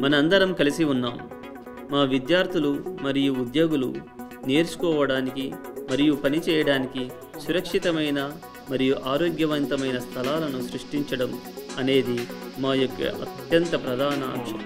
మనందరం కలిసి ఉన్నాం మా విద్యార్థులు మరియు ఉద్యోగులు నేర్చుకోవడానికి మరియు పనిచేయడానికి సురక్షితమైన మరియు ఆరోగ్యవంతమైన స్థలాలను సృష్టించడం అనేది మా యొక్క అత్యంత ప్రధాన అంశం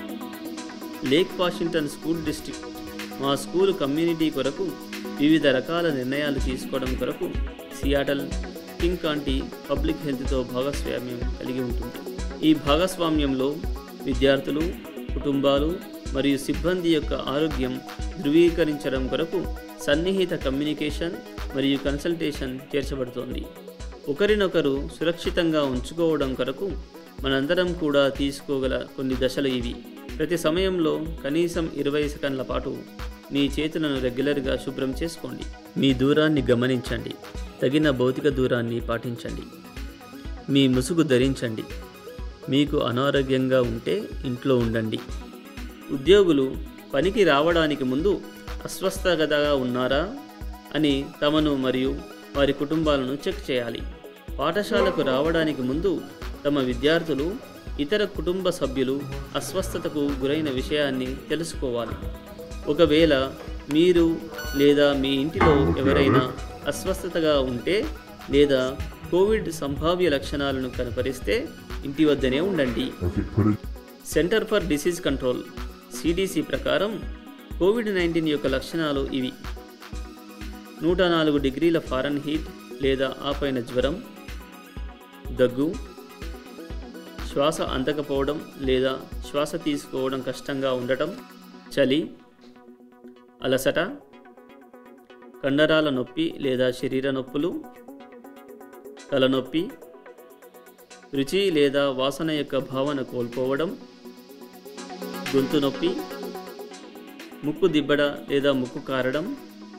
లేక్ వాషింగ్టన్ స్కూల్ డిస్ట్రిక్ట్ మా స్కూల్ కమ్యూనిటీ కొరకు వివిధ రకాల నిర్ణయాలు తీసుకోవడం కొరకు సియాటల్ కింగ్ కాంటీ పబ్లిక్ హెల్త్తో భాగస్వామ్యం కలిగి ఉంటుంది ఈ భాగస్వామ్యంలో విద్యార్థులు కుటుంబాలు మరియు సిబ్బంది యొక్క ఆరోగ్యం ధృవీకరించడం కొరకు సన్నిహిత కమ్యూనికేషన్ మరియు కన్సల్టేషన్ చేర్చబడుతోంది ఒకరినొకరు సురక్షితంగా ఉంచుకోవడం కొరకు మనందరం కూడా తీసుకోగల కొన్ని దశలు ఇవి ప్రతి సమయంలో కనీసం ఇరవై సెకండ్ల పాటు మీ చేతులను రెగ్యులర్గా శుభ్రం చేసుకోండి మీ దూరాన్ని గమనించండి తగిన భౌతిక దూరాన్ని పాటించండి మీ ముసుగు ధరించండి మీకు అనారోగ్యంగా ఉంటే ఇంట్లో ఉండండి ఉద్యోగులు పనికి రావడానికి ముందు అస్వస్థగతగా ఉన్నారా అని తమను మరియు వారి కుటుంబాలను చెక్ చేయాలి పాఠశాలకు రావడానికి ముందు తమ విద్యార్థులు ఇతర కుటుంబ సభ్యులు అస్వస్థతకు గురైన విషయాన్ని తెలుసుకోవాలి ఒకవేళ మీరు లేదా మీ ఇంటిలో ఎవరైనా అస్వస్థతగా ఉంటే లేదా కోవిడ్ సంభావ్య లక్షణాలను కనపరిస్తే ఇంటి వద్దనే ఉండండి Okay, put it. Center for Disease Control CDC ప్రకారం కోవిడ్ నైన్టీన్ యొక్క లక్షణాలు ఇవి నూట నాలుగు డిగ్రీల ఫారెన్ హీట్ లేదా ఆపైన జ్వరం దగ్గు శ్వాస అందకపోవడం లేదా శ్వాస తీసుకోవడం కష్టంగా ఉండటం చలి అలసట కండరాల నొప్పి లేదా శరీర నొప్పులు తలనొప్పి రుచి లేదా వాసన యొక్క భావన కోల్పోవడం గొంతు నొప్పి ముక్కు దిబ్బడ లేదా ముక్కు కారడం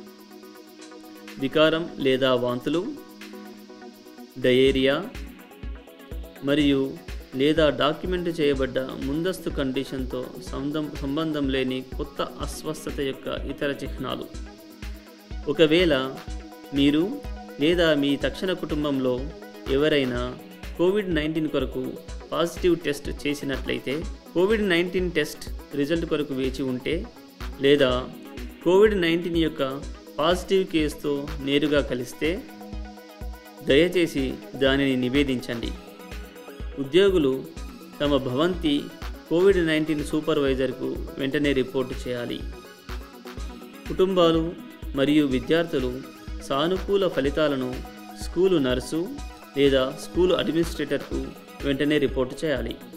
వికారం లేదా వాంతులు డయేరియా మరియు లేదా డాక్యుమెంట్ చేయబడ్డ ముందస్తు కండిషన్తో సంబంధం సంబంధం లేని కొత్త అస్వస్థత యొక్క ఇతర చిహ్నాలు ఒకవేళ మీరు లేదా మీ తక్షణ కుటుంబంలో ఎవరైనా కోవిడ్ నైన్టీన్ కొరకు పాజిటివ్ టెస్ట్ చేసినట్లయితే కోవిడ్ నైన్టీన్ టెస్ట్ రిజల్ట్ కొరకు వేచి ఉంటే లేదా కోవిడ్ నైన్టీన్ యొక్క పాజిటివ్ కేసుతో నేరుగా కలిస్తే దయచేసి దానిని నివేదించండి ఉద్యోగులు తమ భవంతి కోవిడ్ నైన్టీన్ సూపర్వైజర్కు వెంటనే రిపోర్టు చేయాలి కుటుంబాలు మరియు విద్యార్థులు సానుకూల ఫలితాలను స్కూలు నర్సు లేదా స్కూలు అడ్మినిస్ట్రేటర్కు వెంటనే రిపోర్టు చేయాలి